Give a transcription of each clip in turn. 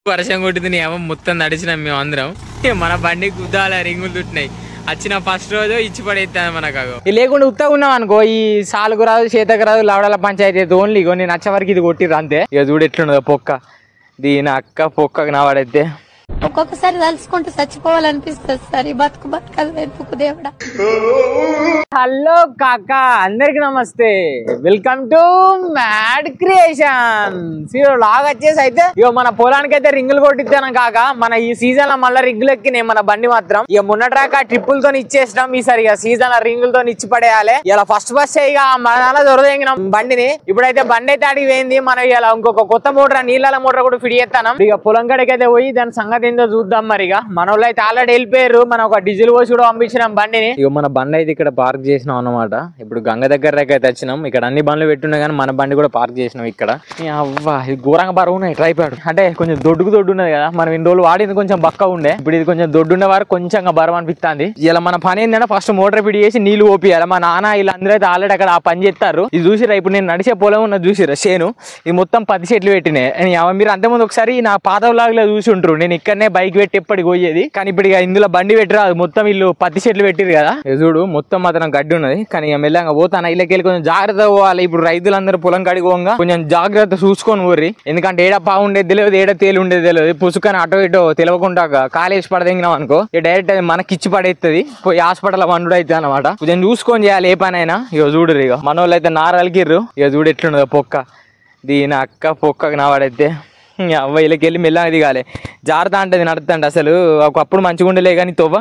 వర్షం కొట్టింది నీ ఏమో మొత్తం నడిచినాం మేము అందరం ఇక మన బండి గుద్దాల రింగులు తుట్టినాయి వచ్చిన ఫస్ట్ రోజు ఇచ్చి పడేస్తాను మనకు ఇది లేకుండా ఉత్తగా ఉన్నాం అనుకో ఈ సాలుగు రాదు చేతకు రాదు లవడాల పంచాయతీ అయితే ఓన్లీ ఇగో నేను వచ్చే వరకు ఇది కొట్టిర్రు అంతే ఇక చూడు ఎట్లున్నదో పొక్క దీని అక్క పొక్కకు నా పడైతే ఒక్కొక్కసారి తలుచుకుంటూ చచ్చిపోవాలనిపిస్తుంది సార్ ఈ బతుకు బతకదు వెతుకు దేవుడా హలో కాక అందరికి నమస్తే welcome to mad creation log వచ్చేసి అయితే ఇక మన పొలానికి అయితే రింగులు కొట్టిద్దాను కాక మన ఈ సీజన్ లో మళ్ళీ రింగులు ఎక్కినాయి మన బండి మాత్రం ఇక మొన్నట్రాక ట్రిప్పులతో ఇచ్చేసినాం ఈసారి ఇక సీజన్ లో రింగులతో ఇచ్చి పడేయాలి ఇలా ఫస్ట్ బస్ ఇక మన దానిలో దొరదగినాం బండిని ఇప్పుడైతే బండి అయితే అడిగి పోయింది మనం ఇలా ఇంకొక కొత్త మోటార్ నీళ్ళ మోటార్ కూడా ఫిడి చేస్తాను ఇక పొలం కాడికి అయితే పోయి దాని సంగతి ఏందో చూద్దాం మరి ఇక మన వాళ్ళు అయితే ఆల్రెడీ వెళ్ళిపోయారు మనం ఒక డీజిల్ పోసి కూడా పంపించినాం బండిని ఇక మన బండి అయితే ఇక్కడ పార్క్ చేసినాం అన్నమాట ఇప్పుడు గంగ దగ్గర దగ్గర అయితే వచ్చినాం ఇక్కడ అన్ని బండ్లు పెట్టున్నాయి కానీ మన బండి కూడా పార్క్ చేసినాం ఇక్కడ ఈ అవ్వా ఇది ఘోరంగా బరువు ఉన్నాయి ట్రైపాడ్ అంటే కొంచెం దొడ్డుకు దొడ్డు ఉన్నది కదా మనం ఇన్ని రోజులు వాడింది కొంచెం బక్క ఉండే ఇప్పుడు ఇది కొంచెం దొడ్డు ఉన్న వారు కొంచెం బరువు అనిపిస్తుంది ఇలా మన పని ఏంటంటే ఫస్ట్ మోటార్ ఫిట్ చేసి నీళ్లు ఓపియాలి మా నాన్న వీళ్ళందరూ అయితే ఆల్రెడీ అక్కడ ఆ పని చేస్తారు ఇది చూసిరా ఇప్పుడు నేను నడిచే పొలం ఉన్న చూసిరా చేను ఇది మొత్తం పది చెట్లు పెట్టినాయి అని అవ మీరు అంతకుముందు ఒకసారి నా పాత లాగా చూసి ఉంటారు నేను ఇక్కడనే బైక్ పెట్టి ఎప్పటికి పోయేది కానీ ఇప్పుడు ఇక ఇందులో బండి పెట్టి రాదు మొత్తం వీళ్ళు పత్తి చెట్లు పెట్టిరు కదా ఇక చూడు మొత్తం మాత్రం గడ్డి ఉన్నది కానీ ఇక మెల్లగా పోతాను ఇళ్ళకెళ్ళి కొంచెం జాగ్రత్త పోవాలి ఇప్పుడు రైతులందరూ పొలం కడిగి పోగా కొంచెం జాగ్రత్త చూసుకొని ఊరి ఎందుకంటే ఏడ పా ఉండేది తెలియదు ఏడ తేలి ఉండేది తెలియదు పుసుకొని అటో ఇటో తెలియకుండా కాలేజ్ పడదగినాం అనుకో ఇక డైరెక్ట్ అది మనకి ఇచ్చి పడేస్తుంది పోయి హాస్పిటల్ వండు అవుతుంది అనమాట కొంచెం చూసుకొని చేయాలి ఏ పనైనా ఇక చూడరు ఇక మన వాళ్ళు అయితే నారలికిర్రు ఇక చూడు ఎట్లున్నదో పొక్క దీని అక్క పొక్కకు నా వాడైతే అవ్వ వీళ్ళకి వెళ్ళి మెల్లగా దిగాలి జాగ్రత్త అంటది నడుతుంది అసలు ఒకప్పుడు మంచిగా ఉండలే కానీ తోవ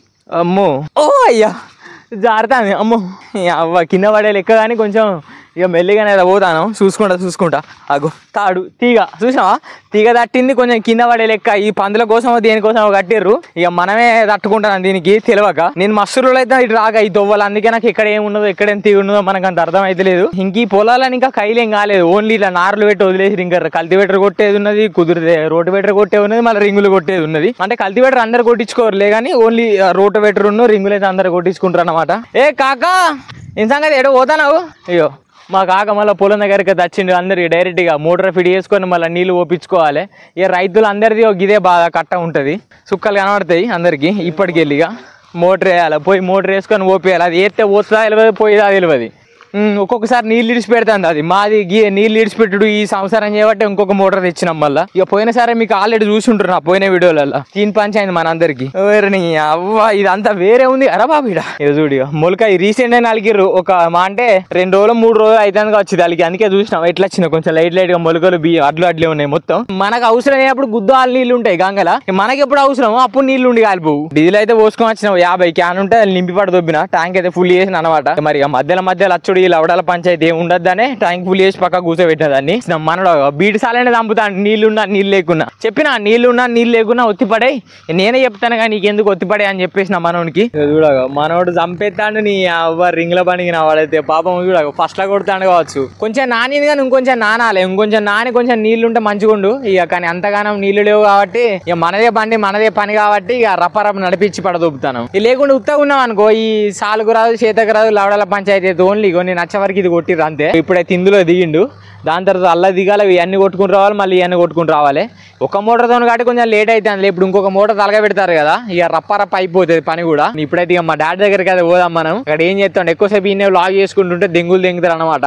అమ్మో ఓ అయ్యా జాగ్రత్త అని అమ్మో ఈ అవ్వ కింద పడే లెక్క కానీ కొంచెం ఇక మెల్లిగానే ఇలా పోతాను చూసుకుంటా చూసుకుంటా అగో తాడు తీగ చూసావా తీగ తట్టింది కొంచెం కింద పడే లెక్క ఈ పందుల కోసం దేనికోసం కట్టిర్రు ఇక మనమే తట్టుకుంటాను దీనికి తెలియక నేను మస్తులు అయితే ఇటు రాగా ఈ తొవ్వాలి అందుకే నాకు ఎక్కడ ఏమున్నదో ఎక్కడ ఏం తీగ ఉన్నదో మనకు అంత అర్థం అయితే లేదు ఇంక ఈ పొలాలని ఇంకా కైలేం కాలేదు ఓన్లీ ఇలా నార్లు పెట్టి వదిలేసి ఇంకా కల్టివేటర్ కొట్టేది ఉన్నది కుదిరితే రోటివేటర్ కొట్టేది ఉన్నది మళ్ళీ రింగులు కొట్టేది ఉన్నది అంటే కల్టివేటర్ అందరు కొట్టించుకోరులే కానీ ఓన్లీ రోటివేటర్ ఉన్న రింగులు అయితే అందరు కొట్టించుకుంటారు అనమాట ఏ కాకా ఏం సంగతి ఎడో పోతానావు అయ్యో మా కాక మళ్ళీ పొలం దగ్గరికి అయితే వచ్చిండు అందరికి డైరెక్ట్గా మోటార్ ఫిట్ చేసుకొని మళ్ళీ నీళ్ళు ఓపించుకోవాలి ఇక రైతులు అందరిది ఒక ఇదే బాగా కట్ట ఉంటుంది సుక్కలు కనబడతాయి అందరికి ఇప్పటికి వెళ్ళిగా మోటార్ వేయాలి పోయి మోటార్ వేసుకొని ఓపేయాలి అది వేస్తే పోతుందా తెలియదు పోయిదా తెలియదు ఉమ్, ఒక్కొక్కసారి నీళ్ళు ఇడిచి పెడుతుంది అది మాది గీ నీళ్ళు ఇడిచిపెట్టుడు ఈ సంవత్సరం చేయబట్టి ఇంకొక మోటార్ తెచ్చినాం మళ్ళీ ఇక పోయినసారి మీకు ఆల్రెడీ చూసి ఉంటారు నా పోయిన వీడియోలలో తీన్ పంచ్ అయింది మన అందరికి ఎవరిని అవ్వ ఇదంతా వేరే ఉంది అరా బాబు ఇడ ఇది చూడు ఇక మొలక రీసెంట్ అయిన అలిగిర్రు ఒక మా అంటే రెండు రోజులు మూడు రోజులు అయితే వచ్చింది అలిగి అందుకే చూసినాం ఎట్లా వచ్చినాయి కొంచెం లైట్ లైట్ గా మొలకలు బియ్యం అడ్లు అడ్లే ఉన్నాయి మొత్తం మనకు అవసరం అయినప్పుడు గుద్దు ఆలు నీళ్ళు ఉంటాయి గంగల మనకి ఎప్పుడు అవసరం అప్పుడు నీళ్ళు ఉండి కాలిపోవు డీజిల్ అయితే పోసుకొని వచ్చినాం యాభై క్యాన్ ఉంటే అది నింపి పడ దొబ్బిన ట్యాంక్ అయితే ఫుల్ చేసిన అనమాట మరి ఇక మధ్యలో మధ్యలో అచ్చుడు ఈ లవడాల పంచాయతీ ఏమి ఉండద్దనే ట్యాంక్ ఫుల్ చేసి పక్క కూర్చోబెట్టిన దాన్ని మనలో బీటి సాలనే చంపుతాను నీళ్ళున్నా నీళ్ళు లేకున్నా చెప్పిన నీళ్ళున్నా నీళ్ళు లేకున్నా ఒత్తిపడే నేనే చెప్తాను కానీ నీకెందుకు ఒత్తిపడే అని చెప్పేసిన మనోనికి చూడగా మనోడు చంపేస్తాడు నీ అవ్వ రింగ్ల పనికి నా వాడైతే పాపం చూడగా ఫస్ట్ లా కొడతాడు కావచ్చు కొంచెం నానింది కానీ ఇంకొంచెం నానాలి ఇంకొంచెం నాని కొంచెం నీళ్ళు ఉంటే మంచిగుండు ఇక కానీ అంతగానం నీళ్లు లేవు కాబట్టి ఇక మనదే బండి మనదే పని కాబట్టి ఇక రప్ప రప్ప నడిపించి పడదొబ్బుతాను ఇది లేకుండా ఉత్తగా ఉన్నాం అనుకో ఈ సాలుగు రాదు చేతకు రాదు లవడాల పంచాయతీ అయితే ఓన్లీ ఇగో నేను నచ్చ వరకు ఇది కొట్టిర్రు అంతే ఇప్పుడైతే ఇందులో దిగిండు దాని తర్వాత అల్ల దిగాలి ఇవన్నీ కొట్టుకుని రావాలి మళ్ళీ ఇవన్నీ కొట్టుకుని రావాలి ఒక మోటార్తో కాబట్టి కొంచెం లేట్ అవుతుంది ఇప్పుడు ఇంకొక మోటార్ తలగా పెడతారు కదా ఇక రప్ప రప్ప అయిపోతుంది పని కూడా ఇప్పుడైతే ఇక మా డాడీ దగ్గరికి అయితే పోదాం మనం అక్కడ ఏం చేస్తాం ఎక్కువసేపు ఈయన లాగ్ చేసుకుంటుంటే దెంగులు దెంగుతారు అనమాట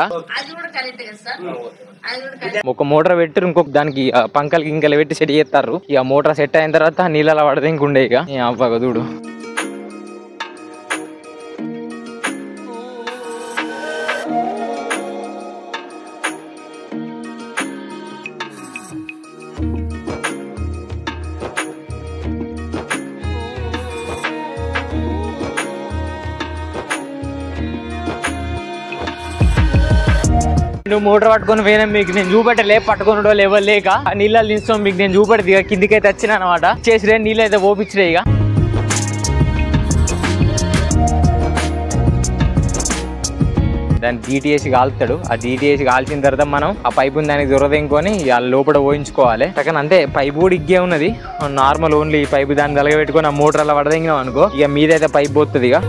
ఒక మోటార్ పెట్టి ఇంకొక దానికి ఆ, పంకలకి ఇంకా పెట్టి సెట్ చేస్తారు ఇక మోటార్ సెట్ అయిన తర్వాత నీళ్ళ పడితే ఇంకుండే ఇక ఈ అవ్వగా చూడు నువ్వు మోటార్ పట్టుకొని పోయినా మీకు నేను చూపెట్టలే పట్టుకుని లేవల్ లేక ఆ నీళ్ళని నిల్చొని మీకు నేను చూపెడితే ఇక కిందికైతే వచ్చిన అనమాట చేసిరే నీళ్ళు అయితే ఓపించిరే ఇక దాన్ని డీటీఎస్ కాలుతాడు ఆ డీటీఎస్ కాల్చిన తర్వాత మనం ఆ పైపు దానికి దొరదెంకొని ఇక లోపల పోయించుకోవాలి కానీ అంతే పైపు కూడా ఇగ్గే ఉన్నది నార్మల్ ఓన్లీ పైపు దాన్ని తలగబెట్టుకొని ఆ మోటార్ అలా పడదెంగినాం అనుకో ఇక మీదైతే పైప్ పోతుంది ఇక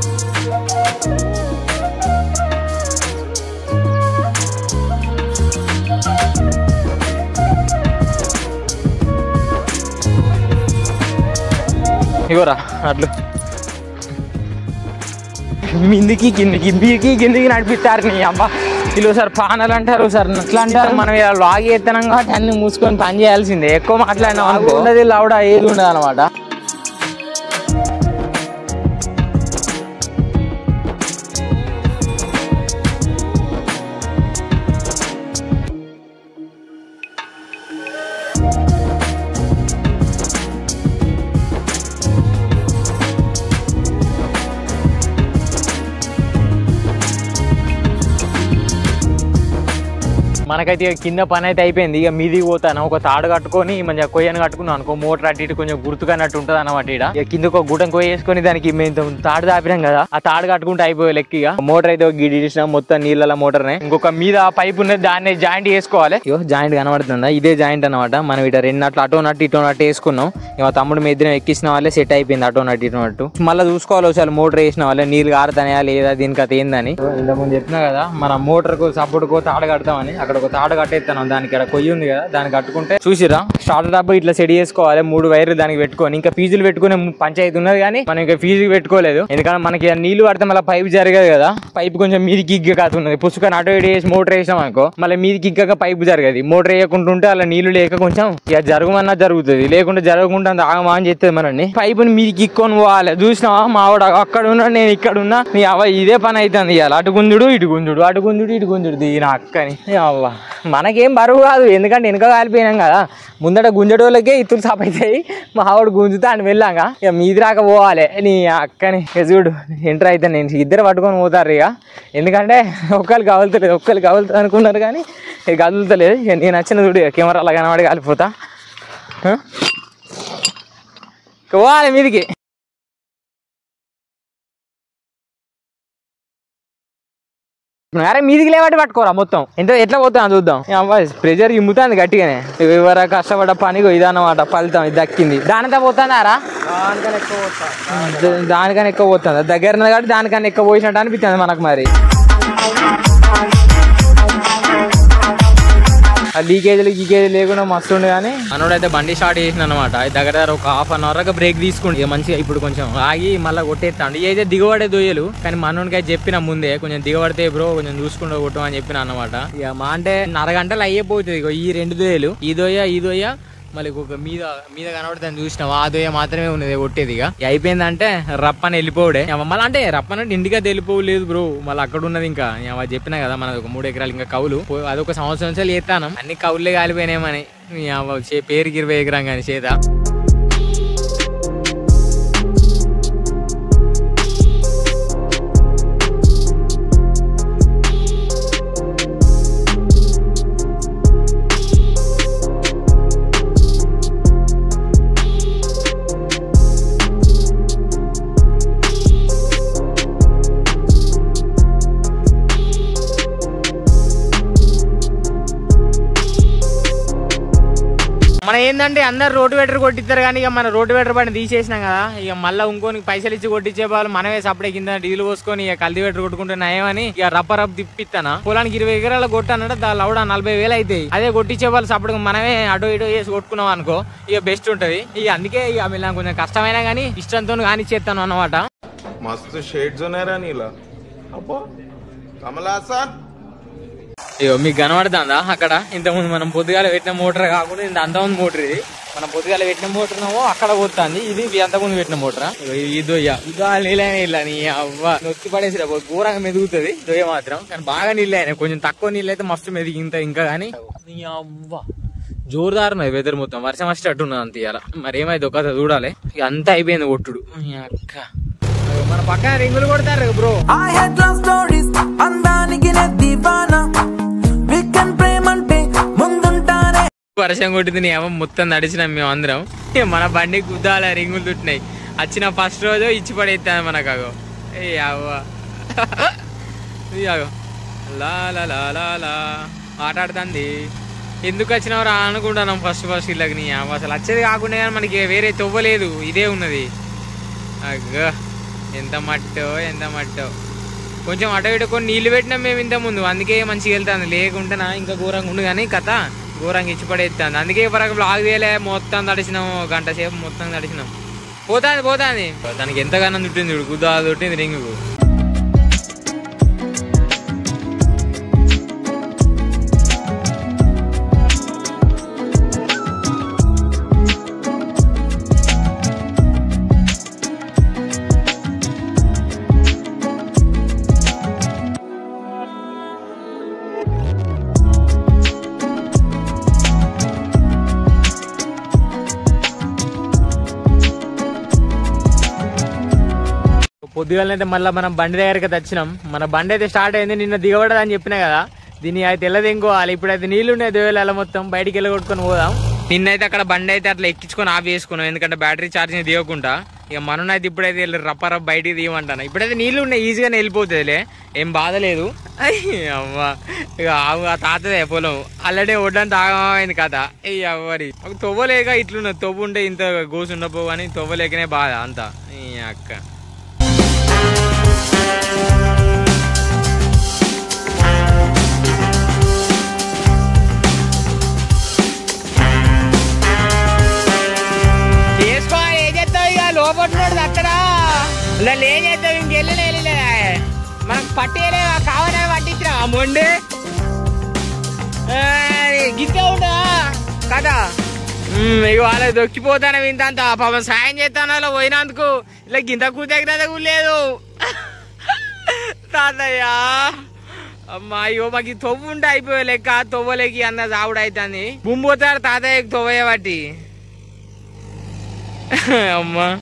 ఇగోరా అట్లు మిందికి కిందికి బీకి కిందికి నడిపిస్తారు నీ అబ్బా వీళ్ళు సార్ పానలు అంటారు సార్ అట్లా అంటారు మనం ఇలా లాగి ఎత్తనం కాబట్టి అన్ని మూసుకొని పని చేయాల్సిందే ఎక్కువ మాట్లాడినాం అనుకో ఉండదు లౌడ ఏది ఉండదు అనమాట మనకైతే ఇక కింద పని అయితే అయిపోయింది ఇక మీదికి పోతాను ఒక తాడు కట్టుకొని మంచిగా కొయ్యను కట్టుకున్నాను అనుకో మోటార్ అటు ఇటు కొంచెం గుర్తుకన్నట్టు ఉంటుంది అనమాట ఇక్కడ ఇక కింద ఒక గుటం కొయ్య వేసుకొని దానికి మేము తాడు దాపినాం కదా ఆ తాడు కట్టుకుంటే అయిపోయే లెక్క ఇక మోటార్ అయితే ఒక గిడి ఇచ్చినాం మొత్తం నీళ్ళ మోటార్ ఇంకొక మీద పైప్ ఉన్నది దాన్ని జాయింట్ చేసుకోవాలి ఇగో జాయింట్ కనబడుతుందా ఇదే జాయింట్ అనమాట మనం ఇట రెండు నట్లు అటో నట్టు ఇటో నట్టు వేసుకున్నాం ఇక మా తమ్ముడు మీ ఇద్దరం ఎక్కించిన వాళ్ళే సెట్ అయిపోయింది అటో నట్టు ఇటో నట్టు మళ్ళీ చూసుకోవాలి ఒకసారి మోటార్ వేసిన వాళ్ళే నీళ్ళు కారుతాయా లేదా దీనికి అది ఏందని ఇంతకుముందు చెప్పినా కదా మన మోటార్ కు సపోర్ట్ కో తాడు కడతామని అక్కడ ఒక తాడు కట్టేస్తాను దానికి ఇక్కడ కొయ్యి ఉంది కదా దాన్ని కట్టుకుంటే చూసిరా స్టార్టర్ డబ్బు ఇట్లా సెట్ చేసుకోవాలి మూడు వైర్లు దానికి పెట్టుకొని ఇంకా ఫీజులు పెట్టుకునే పంచాయతీ ఉన్నది కానీ మనం ఇంకా ఫీజు పెట్టుకోలేదు ఎందుకంటే మనకి ఆ నీళ్లు పడితే మళ్ళీ పైప్ జరగదు కదా పైప్ కొంచెం మీదికి ఇగ్గ కాతున్నది పుస్తకాన్ని అటు ఇటు వేసి మోటార్ వేసాం అనుకో మళ్ళీ మీదికి ఇగ్గక పైప్ జరగదు మోటార్ వేయకుండా ఉంటే అలా నీళ్లు లేక కొంచెం ఇక జరగమన్నా జరుగుతుంది లేకుంటే జరగకుండా అంత ఆగమా అని చెప్తుంది మనల్ని పైపుని మీదికి ఇక్కొని పోవాలి చూసినావా మావాడు అక్కడ ఉన్నాడు నేను ఇక్కడ ఉన్నా నీ అవ్వ ఇదే పని అవుతుంది ఇవాళ అటు గుంజుడు ఇటు గుంజుడు అటు గుంజుడు ఇటు గుంజుడు దీని అక్కని ఏ అవ్వ మనకేం బరువు కాదు ఎందుకంటే వెనక కాలిపోయినాం కదా ముందట గుంజడోళ్ళకే ఇత్తులు సాపైతాయి మా ఆవిడ గుంజుతా అని వెళ్ళాక ఇక మీది రాక పోవాలి నీ అక్కని ఇక చూడు ఎంటర్ అయితే నేను ఇద్దరు పట్టుకొని పోతారు ఇక ఎందుకంటే ఒక్కరికి కవలుతలేదు ఒక్కరికి కవలుతుంది అనుకున్నారు కానీ ఇక కదులుతలేదు ఇక నేను వచ్చిన చూడు ఇక కెమెరాలో కనబడి కాలిపోతా ఆ? ఇక పోవాలి మీదికి అరే మీదికి లేవాటి పట్టుకోరా మొత్తం ఎంత ఎట్లా పోతా చూద్దాం ప్రెజర్ ఇమ్ముతుంది గట్టిగానే ఎవర కష్టపడ్డ పని ఇదన్నమాట ఫలితం ఇది దక్కింది దానితో పోతానారా ద- దానికన్నా ఎక్కువ పోతుంది దగ్గర ఉన్నది కాబట్టి దానికన్నా ఎక్కువ పోసినట్టు అనిపిస్తుంది మనకు మరి ఆ లీకేజీలు గీకేజీలు లేకుండా మస్తు ఉండే కానీ మనోడైతే బండి స్టార్ట్ చేసిన అనమాట దగ్గర దగ్గర ఒక హాఫ్ అన్ అవర్ బ్రేక్ తీసుకుంది ఇక మంచిగా ఇప్పుడు కొంచెం ఆగి మళ్ళీ కొట్టేస్తాడు ఇక అయితే దిగబడే దొయ్యలు కానీ మనోడికి అయితే చెప్పిన ముందే కొంచెం దిగబడితే బ్రో కొంచెం చూసుకుంటూ కొట్టు అని చెప్పిన అనమాట ఇక మా అంటే అరగంటలు అయ్యేపోతుంది ఇగో ఈ రెండు దొయ్యలు ఈ దొయ్య ఈ దొయ్య మళ్ళీ ఒక మీద మీద కనబడుతుంది చూసినాం ఆ దొయ్య మాత్రమే ఉన్నది కొట్టేది ఇక ఇక అయిపోయిందంటే రప్పని వెళ్ళిపోవుడే ఇక మళ్ళీ అంటే రప్పనంటే ఇంటికి అయితే వెళ్ళిపోలేదు బ్రో మళ్ళీ అక్కడ ఉన్నది ఇంకా ఇక అది చెప్పినా కదా మనది ఒక మూడు ఎకరాలు ఇంకా కౌలు పో- అదొక సంవత్సరం నుంచి ఎత్తాను అన్ని కౌలే కాలిపోయినాయమని ఇక అవ్వ చే- పేరుకి ఇరవై ఎకరం కానీ చేత మన ఏంటంటే అందరు రోడ్డు వెటర్ కొట్టిస్తారు కానీ ఇక మన రోడ్డు వెటర్ బండి తీసేసినాం కదా ఇక మళ్ళీ ఇంకోనికి పైసలు ఇచ్చి కొట్టించే వాళ్ళు మనమే సపడే కింద డీజిల్ పోసుకొని ఇక కల్తీ వెటర్ కొట్టుకుంటే నయమని ఇక రప్ప రప్ తిప్పిస్తానా పొలానికి ఇరవై ఎకరాల కొట్టానంటే దాని లౌడ నలభై వేలు అవుతాయి అదే కొట్టించే వాళ్ళు సపడు మనమే అటో ఇటో వేసి కొట్టుకున్నాం అనుకో ఇక బెస్ట్ ఉంటది ఇక అందుకే ఇక వీళ్ళని కొంచెం కష్టమైనా కానీ ఇష్టంతో కానిచ్చేస్తాను అన్నమాట मस्त शेड्स होणार नीला अप्पा कमला असा ఇగో మీకు కనబడుతుందా అక్కడ ఇంతకుముందు మనం పొద్దుగాల పెట్టిన మోటార్ కాకుండా ఇంత అంతకుముందు మోటార్ ఇది మనం పొద్దుగాల పెట్టిన మోటార్ ఏమో అక్కడ పోతుంది ఇది ఇది అంతకుముందు పెట్టిన మోటార్ ఈ దొయ్య ఇదో నీళ్ళైనా ఇలా నీ అవ్వ నొక్కి పడేసి ఘోరంగా మెదుగుతుంది దొయ్య మాత్రం కానీ బాగా నీళ్ళు అయినాయి కొంచెం తక్కువ నీళ్ళు అయితే మస్తు మెదిగి ఇంత ఇంకా కానీ నీ అవ్వ జోరుదారు ఉన్నది వెదర్ మొత్తం వర్షం వచ్చేటట్టు ఉన్నది అంత ఇవాళ మరి ఏమైంది ఒక చూడాలి ఇక అంతా అయిపోయింది కొట్టుడు ఈ అక్క మన పక్కన రింగులు కొడతారు bro I had love stories అందానికి నే దివానా వీకెండ్ ప్రేమంటే ముందుంటానే వర్షం కొట్టింది నీ ఏమో మొత్తం నడిచినాం మేము అందరం ఇక మన బండి గుద్దాల రింగులు తుట్టినాయి వచ్చిన ఫస్ట్ రోజు ఇచ్చి పడేస్తాను మనకు అగో ఏ అవ్వ ఇది అగో లా లా లా లా లా ఆట ఆడుతుంది ఎందుకు వచ్చినావు రా అనుకుంటున్నాం ఫస్ట్ ఫస్ట్ ఇళ్ళకి నీ అవ్వ అసలు వచ్చేది కాకుండా కానీ మనకి వేరే తవ్వలేదు ఇదే ఉన్నది అగ్గ ఎంత మట్టో ఎంత మట్టో కొంచెం అటు ఇటు కొన్ని నీళ్లు పెట్టినాం మేము ఇంత ముందు అందుకే మంచిగా వెళ్తాను లేకుంటేనా ఇంకా ఘోరంగా ఉండు కానీ కథ ఘోరంగా ఇచ్చి పడేస్తాను అందుకే వరకు బ్లాగ్ తీయలే మొత్తం తడిచినాం గంట సేపు మొత్తం తడిచినాం పోతాంది పోతాంది దానికి ఎంతగానో చుట్టింది చూడు గుద్దా చుట్టింది రింగు పొద్దుగాలనైతే మళ్ళీ మనం బండి దగ్గరికి అయితే వచ్చినాం మన బండి అయితే స్టార్ట్ అయింది నిన్న దిగబడదు అని చెప్పినా కదా దీన్ని అయితే తెల్లదింకోవాలి ఇప్పుడైతే నీళ్లు ఉన్నాయి దేవేల మొత్తం బయటికి వెళ్ళగొట్టుకొని పోదాం నిన్నైతే అక్కడ బండి అయితే అట్లా ఎక్కించుకొని ఆఫ్ చేసుకున్నాం ఎందుకంటే బ్యాటరీ ఛార్జింగ్ దిగకుండా ఇక మననైతే ఇప్పుడైతే వెళ్ళి రప్ప రప్ప బయటికి తీయమంటాను ఇప్పుడైతే నీళ్లు ఉన్నాయి ఈజీగానే వెళ్ళిపోతుందిలే ఏం బాధ లేదు అమ్మా ఇక ఆవు ఆ తాతదే పొలం ఆల్రెడీ ఒడ్డంతా ఆగమైంది కథ ఈ అవ్వరి ఒక తొవ్వలేక ఇట్లున్నది తొవ్వు ఉంటే ఇంత గోసు ఉండపో కానీ తొవ్వలేకనే బాధ అంతా ఈ అక్క చేసుకోవాలి ఏం చేస్తావు ఇక లోపట్లోడు అక్కడ నన్ను ఏం చేస్తావు ఇంకెళ్ళి వెళ్ళలేదా మనకు పట్టేలే కావాలని పట్టించిన మొండి గిట్టే ఉందా కదా ఉమ్, ఇక వాళ్ళకి దొక్కిపోతాను ఇంతంత పాపం సాయం చేస్తాను అలా పోయినందుకు ఇలా గింత కూతగినంత కూడా లేదు తాతయ్య అమ్మా అయ్యో మాకు ఈ తొవ్వు ఉంటే అయిపోయే లెక్క తొవ్వలేకి అన్న చావుడు అవుతుంది బుంబోతారు తాతయ్యకి తొవ్వయ్య బట్టి అమ్మా